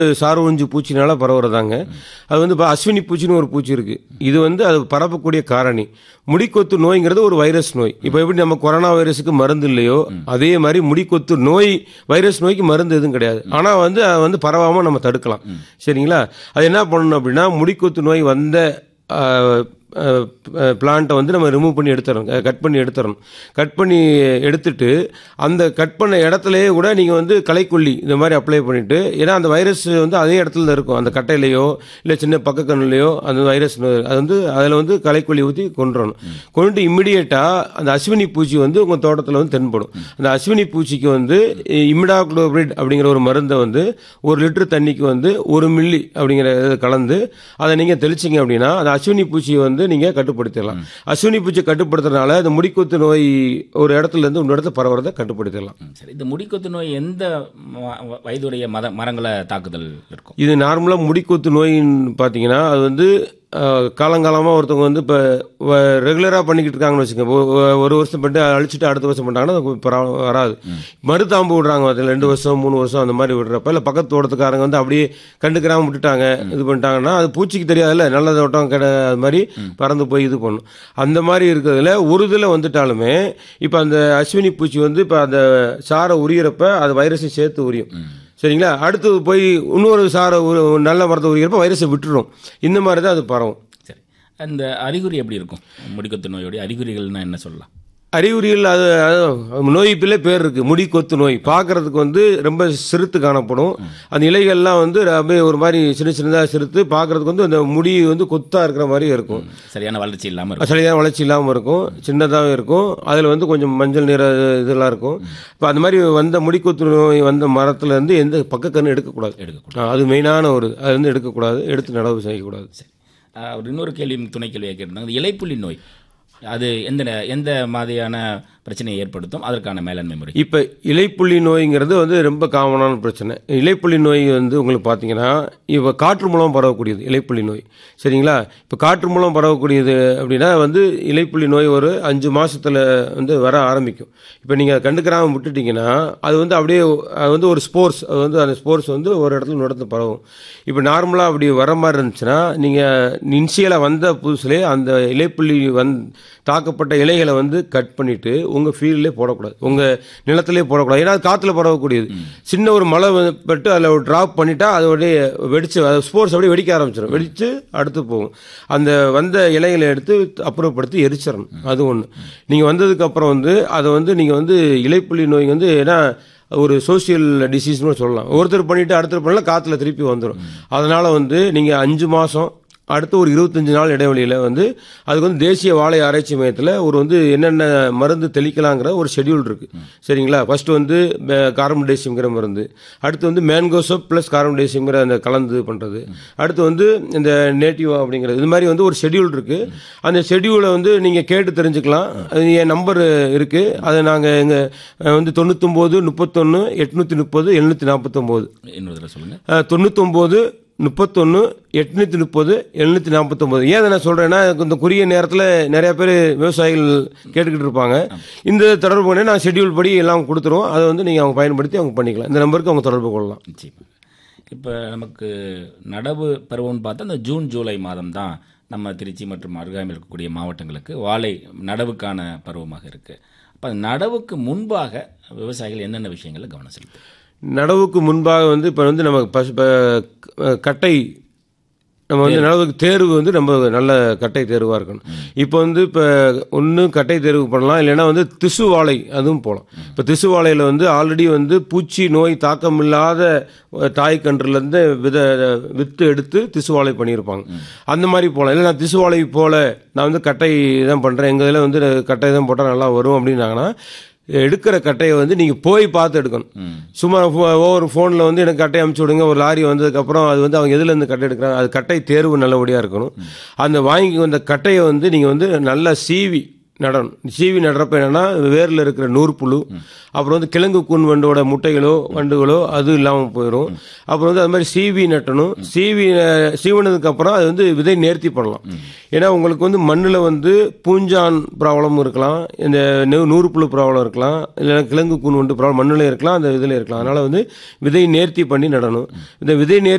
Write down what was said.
சார்வஞ்சி பூச்சினால பரவுறதாங்க அது வந்து இப்போ அஸ்வினி பூச்சின்னு ஒரு பூச்சி இருக்கு இது வந்து அது பரப்பக்கூடிய காரணி முடிக்கொத்து நோய்ங்கிறது ஒரு வைரஸ் நோய் இப்போ எப்படி நம்ம கொரோனா வைரஸுக்கு மருந்து இல்லையோ அதே மாதிரி முடிக்கொத்து நோய் வைரஸ் நோய்க்கு மருந்து எதுவும் கிடையாது ஆனால் வந்து அதை வந்து பரவாமல் நம்ம தடுக்கலாம் சரிங்களா அது என்ன பண்ணணும் அப்படின்னா முடிக்கொத்து நோய் வந்த பிளான்ட்டை வந்து நம்ம ரிமூவ் பண்ணி எடுத்துறோம் கட் பண்ணி எடுத்துறோம் கட் பண்ணி எடுத்துட்டு அந்த கட் பண்ண இடத்துலயே கூட நீங்கள் வந்து களைக்கொல்லி இந்த மாதிரி அப்ளை பண்ணிட்டு ஏன்னா அந்த வைரஸ் வந்து அதே இடத்துல தான் இருக்கும் அந்த கட்டையிலையோ இல்லை சின்ன பக்க கண்ணுலையோ அந்த வைரஸ் நோய் அது வந்து அதில் வந்து களைக்கொல்லி ஊற்றி கொண்டுறணும் கொண்டு இம்மிடியேட்டாக அந்த அஸ்வினி பூச்சி வந்து உங்கள் தோட்டத்தில் வந்து தென்படும் அந்த அஸ்வினி பூச்சிக்கு வந்து இமிடாக்ளோபிரிட் அப்படிங்கிற ஒரு மருந்தை வந்து ஒரு லிட்டர் தண்ணிக்கு வந்து ஒரு மில்லி அப்படிங்கிற இதை கலந்து அதை நீங்கள் தெளிச்சிங்க அப்படின்னா அந்த அஸ்வினி பூச்சியை வந்து நீங்கள் கட்டுப்படுத்திடலாம் அஸ்வினி பூச்சி கட்டுப்படுத்துறதுனால இந்த முடிக்குத்து நோய் ஒரு இடத்துல இருந்து இன்னொரு இடத்துல பரவுறதை கட்டுப்படுத்திடலாம் ம், சரி இந்த முடிக்கொத்து நோய் எந்த ம- வ- வயதுடைய மத மரங்களை தாக்குதல் இருக்கும் இது நார்மலாக முடிக்குத்து நோயின்னு பார்த்தீங்கன்னா அது வந்து காலங்காலமாக ஒருத்தவங்க வந்து இப்போ ரெகுலராக பண்ணிக்கிட்டு இருக்காங்கன்னு வச்சுக்கோங்க ஒ- ஒ- ஒரு வருஷம் பண்ணிட்டு அழிச்சிட்டு அடுத்த வருஷம் பண்ணிட்டாங்கன்னா அது பரவ- வராது மருதாம்பு விடுறாங்க அதில் ரெண்டு வருஷம் மூணு வருஷம் அந்த மாதிரி விடுறப்ப இல்லை பக்கத்து தோட்டத்துக்காரங்க வந்து அப்படியே கண்டுக்கிறாம விட்டுட்டாங்க இது பண்ணிட்டாங்கன்னா அது பூச்சிக்கு தெரியாதுல்ல நல்ல தோட்டம் கிடை அது மாதிரி பறந்து போய் இது பண்ணும் அந்த மாதிரி இருக்கிறதுல ஒரு இதில் வந்துட்டாலுமே இப்போ அந்த அஸ்வினி பூச்சி வந்து இப்போ அந்த சாரை உரியறப்ப அது வைரஸை சேர்த்து உரியும் சரிங்களா அடுத்தது போய் இன்னொரு சாரை உரு- நல்ல மரத்தை உரிக்கிறப்ப வைரஸை விட்டுரும் இந்த மாதிரி தான் அது பரவும் சரி அந்த அறிகுறி எப்படி இருக்கும் முடிக்கொத்து நோயுடைய அறிகுறிகள்னா என்ன சொல்லலாம் அறிகுறிகள் அது அது நோய்ப்பிலே பேர் இருக்கு முடி கொத்து நோய் பார்க்கறதுக்கு வந்து ரொம்ப சிறுத்து காணப்படும் அந்த இலைகள்லாம் வந்து அப்படியே ஒரு மாதிரி சின்ன சின்னதாக சிறுத்து பார்க்கறதுக்கு வந்து அந்த முடி வந்து கொத்தா இருக்கிற மாதிரி இருக்கும் சரியான வளர்ச்சி இல்லாமல் இருக்கும் சரியான வளர்ச்சி இல்லாமல் இருக்கும் சின்னதாகவும் இருக்கும் அதில் வந்து கொஞ்சம் மஞ்சள் நிற இதெல்லாம் இருக்கும் இப்போ அந்த மாதிரி வந்த முடிக்கொத்து நோய் வந்த மரத்துல இருந்து எந்த பக்கக்கன்று எடுக்கக்கூடாது எடுக்கக்கூடாது ஆ, அது மெயினான ஒரு அது வந்து எடுக்கக்கூடாது எடுத்து நடவு செய்யக்கூடாது சரி ஆஹ் ஒரு இன்னொரு கேள்வி துணை கேள்வியாக கேட்டிருந்தாங்க இந்த இலைப்புள்ளி நோய் அது எந்த நே- எந்த மாதிரியான பிரச்சனையை ஏற்படுத்தும் அதற்கான மேலாண்மை முறை இப்போ இலைப்புள்ளி நோய்ங்கிறது வந்து ரொம்ப காமனான பிரச்சனை இலைப்புள்ளி நோய் வந்து உங்களுக்கு பார்த்தீங்கன்னா இப்போ காற்று மூலம் பரவக்கூடியது இலைப்புள்ளி நோய் சரிங்களா இப்போ காற்று மூலம் பரவக்கூடியது அப்படின்னா வந்து இலைப்புள்ளி நோய் ஒரு அஞ்சு மாசத்துல வந்து வர ஆரம்பிக்கும் இப்போ நீங்கள் கண்டுக்கிறாம விட்டுட்டீங்கன்னா அது வந்து அப்படியே அது வந்து ஒரு ஸ்போர்ட்ஸ் அது வந்து அந்த ஸ்போர்ட்ஸ் வந்து ஒரு இடத்துல இன்னொரு இடத்துல பரவும் இப்போ நார்மலாக அப்படி வர மாதிரி இருந்துச்சுன்னா நீங்கள் இன்சியலாக வந்த புதுசுலேயே அந்த இலைப்புள்ளி வந் தாக்கப்பட்ட இலைகளை வந்து கட் பண்ணிட்டு உங்கள் ஃபீல்ட்லேயே போடக்கூடாது உங்கள் நிலத்திலே போடக்கூடாது ஏன்னா அது காற்றுல பரவக்கூடியது சின்ன ஒரு மழை வந்து பட்டு அதில் ஒரு ட்ராப் பண்ணிட்டா அதோடைய வெடிச்சு அது ஸ்போர்ட்ஸ் அப்படியே வெடிக்க ஆரம்பிச்சிடும் வெடிச்சு அடுத்து போகும் அந்த வந்த இலைகளை எடுத்து அப்புறப்படுத்தி எரிச்சிடணும் அது ஒன்று நீங்கள் வந்ததுக்கு அப்புறம் வந்து அதை வந்து நீங்கள் வந்து இலைப்புள்ளி நோய் வந்து ஏன்னா ஒரு சோஷியல் டிசீஸ்னு சொல்லலாம் ஒருத்தர் பண்ணிட்டு அடுத்தர் பண்ணலாம் காற்றுல திருப்பி வந்துடும் அதனால வந்து நீங்கள் அஞ்சு மாதம் அடுத்து ஒரு இருபத்தஞ்சு நாள் இடைவெளியில் வந்து அதுக்கு வந்து தேசிய வாழை ஆராய்ச்சி மையத்தில் ஒரு வந்து என்னென்ன மருந்து தெளிக்கலாங்கிற ஒரு ஷெட்யூல் இருக்கு சரிங்களா ஃபர்ஸ்ட் வந்து கார்பன் டேசியம்ங்கிற மருந்து அடுத்து வந்து மேன்கோசோப் ப்ளஸ் கார்பன் டேசியம்ங்கிற அந்த கலந்து பண்ணுறது அடுத்து வந்து இந்த நேட்டிவா அப்படிங்கிறது இது மாதிரி வந்து ஒரு ஷெட்யூல் இருக்கு அந்த ஷெட்யூலை வந்து நீங்கள் கேட்டு தெரிஞ்சுக்கலாம் அது என் நம்பர் இருக்கு அதை நாங்கள் எங்கள் வந்து தொண்ணூத்தொம்போது முப்பத்தொன்று எட்நூற்றி முப்பது எழுநூற்றி நாற்பத்தொம்போது இன்னொரு தடவை சொல்லுங்க தொண்ணூத்தொம்போது முப்பத்தொன்று எட்நூற்றி முப்பது எழுநூற்றி நாற்பத்தொம்போது ஏன் இதை நான் சொல்கிறேன்னா இந்த குறுகிய நேரத்தில் நிறைய பேர் விவசாயிகள் கேட்டுக்கிட்டு இருப்பாங்க இந்த தொடர்பு பண்ணி நான் ஷெட்யூல் படி எல்லாம் கொடுத்துருவோம் அதை வந்து நீங்கள் அவங்க பயன்படுத்தி அவங்க பண்ணிக்கலாம் இந்த நம்பருக்கு அவங்க தொடர்பு கொள்ளலாம் நிச்சயமா இப்போ நமக்கு நடவு பருவம்னு பார்த்தா இந்த ஜூன் ஜூலை மாதம் தான் நம்ம திருச்சி மற்றும் அருகாமையில் இருக்கக்கூடிய மாவட்டங்களுக்கு வாழை நடவுக்கான பருவமாக இருக்கு அப்போ அந்த நடவுக்கு முன்பாக விவசாயிகள் என்னென்ன விஷயங்களில் கவனம் செலுத்து நடவுக்கு முன்பாக வந்து இப்போ வந்து நம்ம பசு ப- கட்டை நம்ம வந்து நடவுக்கு தேர்வு வந்து நம்ம நல்ல கட்டை தேர்வாக இருக்கணும் இப்போ வந்து இப்போ ஒன்று கட்டை தேர்வு பண்ணலாம் இல்லைன்னா வந்து திசு வாழை அதுவும் போகலாம் இப்போ திசு வாழையில் வந்து ஆல்ரெடி வந்து பூச்சி நோய் தாக்கம் இல்லாத தாய்க்கன்றுலேருந்து வித வித்து எடுத்து திசு வாழை பண்ணியிருப்பாங்க அந்த மாதிரி போகலாம் இல்லை நான் திசு வாழை போல நான் வந்து கட்டை தான் பண்ணுறேன் எங்கள் இதில் வந்து கட்டை தான் போட்டால் நல்லா வரும் அப்படின்னாங்கன்னா எடுக்கிற கட்டையை வந்து நீங்கள் போய் பார்த்து எடுக்கணும் சும்மா ஃபோ- ஒவ்வொரு ஃபோனில் வந்து எனக்கு கட்டை அமுச்சு விடுங்க ஒரு லாரி வந்ததுக்கப்புறம் அது வந்து அவங்க எதுலேருந்து கட்டை எடுக்கிறாங்க அது கட்டை தேர்வு நல்லபடியாக இருக்கணும் அந்த வாங்கி வந்த கட்டையை வந்து நீங்கள் வந்து நல்லா சீவி நடணும் சீவி நடுறப்ப என்னன்னா வேரில் இருக்கிற நூற்புழு அப்புறம் வந்து கிழங்கு கூன் வண்டோட முட்டைகளோ வண்டுகளோ அது இல்லாமல் போயிடும் அப்புறம் வந்து அது மாதிரி சீவி நட்டணும் சீவி அஹ், சீவினதுக்கு அப்புறம் அது வந்து விதை நேர்த்தி பண்ணலாம் ஏன்னா உங்களுக்கு வந்து மண்ணில் வந்து பூஞ்சான் ப்ராப்ளம் இருக்கலாம் இந்த நூ- நூறுப்புழு ப்ராப்ளம் இருக்கலாம் இல்லைன்னா கிழங்கு கூன் வண்டு ப்ராப்ளம் மண்ணில் இருக்கலாம் அந்த இதில் இருக்கலாம் அதனால வந்து விதை நேர்த்தி பண்ணி நடணும் இந்த விதை நேர்த்தி